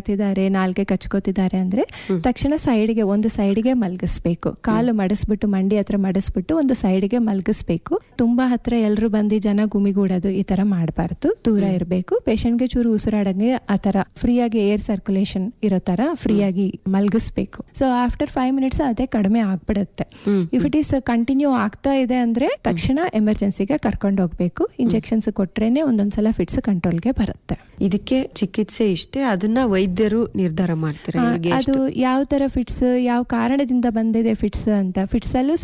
ಉಸಿರಾಡ್ತಿದ್ದಾರೆ ನಾಲ್ಗೆ ಕಚ್ಕೋತಿದ್ದಾರೆ ಅಂದ್ರೆ ತಕ್ಷಣ ಸೈಡ್ಗೆ ಒಂದು ಸೈಡ್ಗೆ ಮಲಗಿಸ್ಬೇಕು ಕಾಲು ಮಡಿಸ್ಬಿಟ್ಟು ಮಂಡಿ ಹತ್ರ ಮಡಿಸ್ಬಿಟ್ಟು ಒಂದು ಸೈಡ್ಗೆ ಮಲಗಿಸ್ಬೇಕು ತುಂಬಾ ಹತ್ರ ಎಲ್ರು ಬಂದು ಜನ ಗುಮಿಗೂಡೋದು ಈ ತರ ಮಾಡಬಾರ್ದು ದೂರ ಇರಬೇಕು ಪೇಷಂಟ್ಗೆ ಚೂರು ಉಸಿರಾಡಂಗೆ ಆ ತರ ಫ್ರೀ ಆಗಿ ಏರ್ ಸರ್ಕ್ಯುಲೇಷನ್ ಇರೋ ತರ ಫ್ರೀ ಆಗಿ ಮಲಗಿಸ್ಬೇಕು ಸೊ ಆಫ್ಟರ್ ಫೈವ್ ಮಿನಿಟ್ಸ್ ಅದೇ ಕಡಿಮೆ ಆಗ್ಬಿಡುತ್ತೆ ಇಫ್ ಇಟ್ ಈಸ್ ಕಂಟಿನ್ಯೂ ಆಗ್ತಾ ಇದೆ ಅಂದ್ರೆ ತಕ್ಷಣ ಎಮರ್ಜೆನ್ಸಿಗೆ ಕರ್ಕೊಂಡು ಹೋಗ್ಬೇಕು ಇಂಜೆಕ್ಷನ್ಸ್ ಕೊಟ್ರೇನೆ ಒಂದೊಂದ್ಸಲ ಫಿಟ್ಸ್ ಕಂಟ್ರೋಲ್ಗೆ ಬರುತ್ತೆ ಇದಕ್ಕೆ ಚಿಕಿತ್ಸೆ ಇಷ್ಟೇ ಅದನ್ನ ವೈದ್ಯರು ನಿರ್ಧಾರ ಮಾಡ್ತಾರೆ ಆ, ಇವ್ರಿಗೆ ಅದು ಯಾವ ತರ ಫಿಟ್ಸ್ ಯಾವ ಕಾರಣದಿಂದ ಬಂದಿದೆ ಫಿಟ್ಸ್ ಅಂತ ಫಿಟ್ಸ್ ಅಲ್ಲೂ